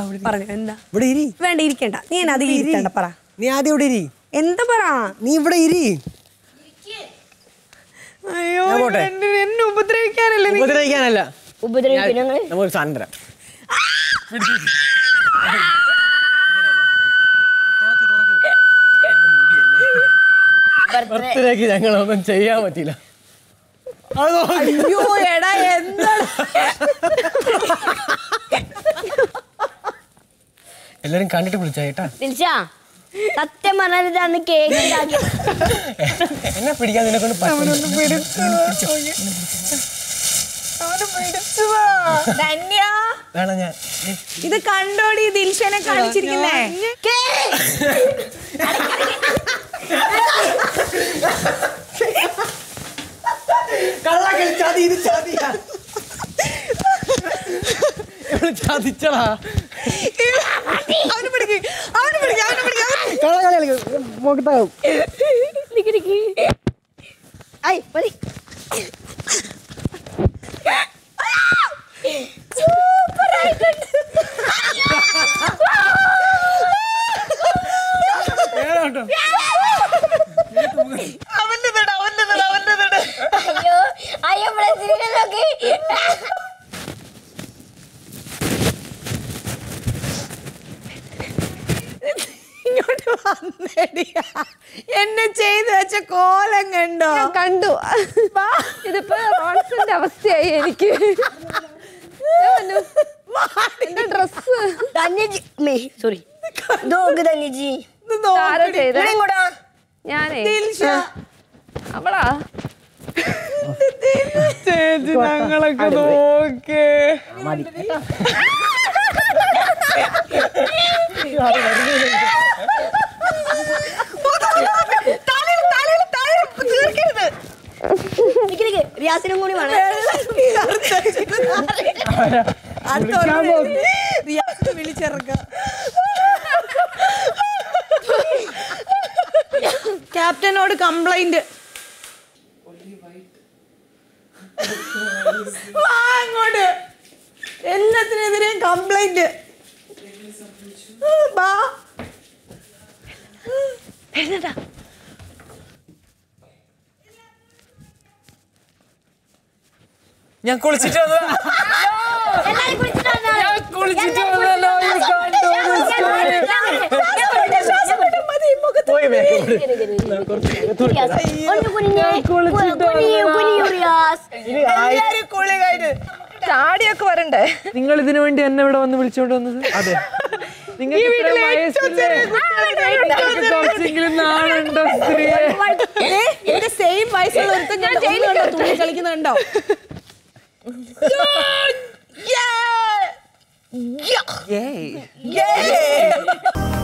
പറഞ്ഞു എന്താ ഇവിടെ ഇരി വേണ്ട ഇരിക്കണ്ട നീ എന്നെ അധികം ഇരിക്കണ്ട പറ നീ ആദ്യം ഇവിടെ ഇരി എന്താ പറ നീ ഇവിടെ ഇരി അയ്യോ ഞാൻ പോട്ടെ? എന്നെ എന്നെ ഉപദ്രവിക്കാനല്ലേ നീ ഉപദ്രവിക്കാനല്ല ഉപദ്രവിക്കും ഞങ്ങൾ നമുക്ക് സാധനം തരാം ബർത്ത്ഡേക്ക് ഞങ്ങളൊന്നും ചെയ്യാൻ പറ്റില്ല അത് നോക്ക്. അയ്യോ എടാ എന്താണ് എല്ലാരും കണ്ടിട്ട് വിളിച്ചാ കേട്ടാ ദിൽഷ സത്യം പറഞ്ഞാൽ ഇതാണ് കേക്ക് ഉണ്ടാക്കി എന്നെ പിടിക്കാൻ നിന്നെ കൊണ്ട് പറ്റില്ല ധന്യ വേണം ഞാൻ ഇത് കണ്ടോടി ദിൽഷനെ കാണിച്ചിരിക്കുന്നേ കള്ളക്കളി ചതി ഇത് ചതിയാ ഇവള് ചതിച്ചടാ അവന് പിടിക്ക് അവന് പിടിക്ക് അവന് പിടിക്ക് അവന് കള്ളക്കളി മുഖത്താവും നിക്ക് നിക്ക്. ഐ മതി അയ്യോ അയ്യോ ബ്രസീലിലൊക്കെ ഇങ്ങോട്ട് വന്നേടിയാ എന്നെ ചെയ്തു വെച്ച കോലം കണ്ടോ കണ്ടു ഇതിപ്പോ റോൺസിന്റെ അവസ്ഥയായി എനിക്ക് എന്റെ ഡ്രസ് ധന്യജി മേ സോറി നോക്ക് ധന്യജി ഇത് നോക്ക്. ആരാ ചെയ്തേ ഇവിടെ ഇങ്ങോട്ടാ ഞാനേ ദിൽഷ അവളാ ചേച്ചി ഞങ്ങളൊക്കെ നോക്കേ മതി തലയിൽ തലയിൽ തലയിൽ തീർക്കരുത് നിക്ക് നിക്ക് റിയാസിനും കൂടി വേണം റിയാസിനെ വിളിച്ചിറക്ക ക്യാപ്റ്റനോട് കംപ്ലൈന്റ് വാ അങ്ങോട്ട് എല്ലാത്തിനെതിരെയും കംപ്ലൈന്റ് ബാ ഞാൻ കുളിച്ചിട്ട് വന്നതാ. എല്ലാരും കുളിച്ചിട്ട് വന്നോ? ഞാൻ കുളിച്ചിട്ട് വന്നതല്ലോ. You can't do this to me. പോയി വേഗം വിട്. റിയാസ്, ഒന്ന് കുനിഞ്ഞേ. കുനിയൂ, കുനിയൂ, റിയാസ്. എല്ലാരും കുളി കഴിഞ്ഞ് ചാടിയൊക്കെ വരണ്ടേ നിങ്ങൾ ഇതിനു വേണ്ടി എന്നെ ഇവിടെ വന്ന് വിളിച്ചോണ്ട് വന്നത് അതെ നിങ്ങൾക്ക് ഇത്രയും വയസ്സില്ലേ നിങ്ങൾക്ക് കുറച്ചെങ്കിലും നാളുണ്ടോ സ്ത്രീയെ ഏ, എന്റെ സെയിം വയസ്സുള്ള ഒരുത്തൻ ഞാൻ കണ്ടോ തുള്ളി കളിക്കുന്നുണ്ടോ ഏയ്